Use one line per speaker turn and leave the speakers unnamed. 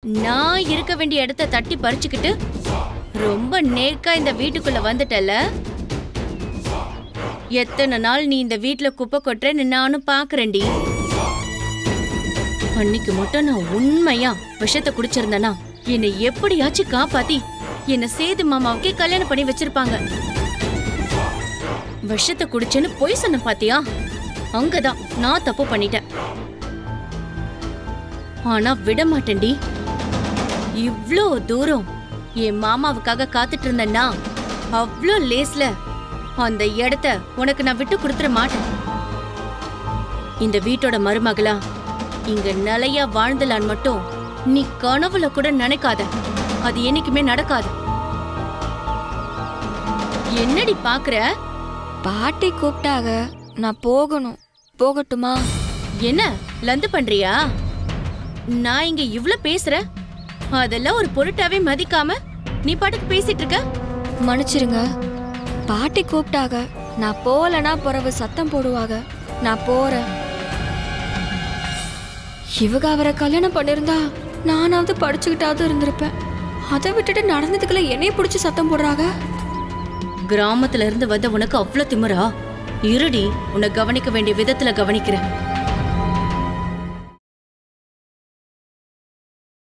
நான் இருக்க வேண்டிய இடத்த தட்டி பறிச்சுக்கிட்டு ரொம்ப நேக்கா இந்த வீட்டுக்குள்ள வந்துட்டல எத்தனை நாள் நீ இந்த வீட்ல குப்பை கொட்டுறேன்னு நானும் பாக்குறேன்டி அன்னைக்கு மட்டும் நான் உண்மையா விஷத்தை குடிச்சிருந்தேனா என்னை எப்படியாச்சும் காப்பாத்தி என்ன சேது மாமாவுக்கே கல்யாணம் பண்ணி வச்சிருப்பாங்க விஷத்தை குடிச்சேன்னு பொய் சொன்ன பாத்தியா அங்கதான் நான் தப்பு பண்ணிட்டேன் ஆனா விட மாட்டேன்டி இவ்ளோ தூரம் என் மாமாவுக்காக காத்துட்டு இருந்தேன்னா அவ்ளோ லேஸ்ல அந்த இடத்த உனக்கு நான் விட்டு கொடுத்துட மாட்டேன் இந்த வீட்டோட மருமகளா இங்க நிலையா வாழ்ந்தலான்னு மட்டும் நீ கனவுல கூட நினைக்காத அது என்னைக்குமே நடக்காது என்னடி பாக்குற
பாட்டி கூப்பிட்டாக நான் போகணும் போகட்டுமா
என்ன லந்து பண்றியா நான் இங்க இவ்ளோ பேசுறேன் அதெல்லாம் ஒரு பொருட்டாவே மதிக்காம நீ பாட்டுக்கு பேசிட்டு இருக்க
மன்னிச்சிருங்க பாட்டி கூப்பிட்டாக நான் போகலனா பிறவு சத்தம் போடுவாங்க நான் போறேன் இவங்க அவரை கல்யாணம் பண்ணிருந்தா நானாவது படிச்சுக்கிட்டாவது இருந்திருப்பேன் அதை விட்டுட்டு நடந்ததுக்குள்ள என்னைய பிடிச்சி சத்தம் போடுறாங்க
கிராமத்துல இருந்து வந்த உனக்கு அவ்ளோ திமிரா இருடி உன்னை கவனிக்க வேண்டிய விதத்துல கவனிக்கிறேன்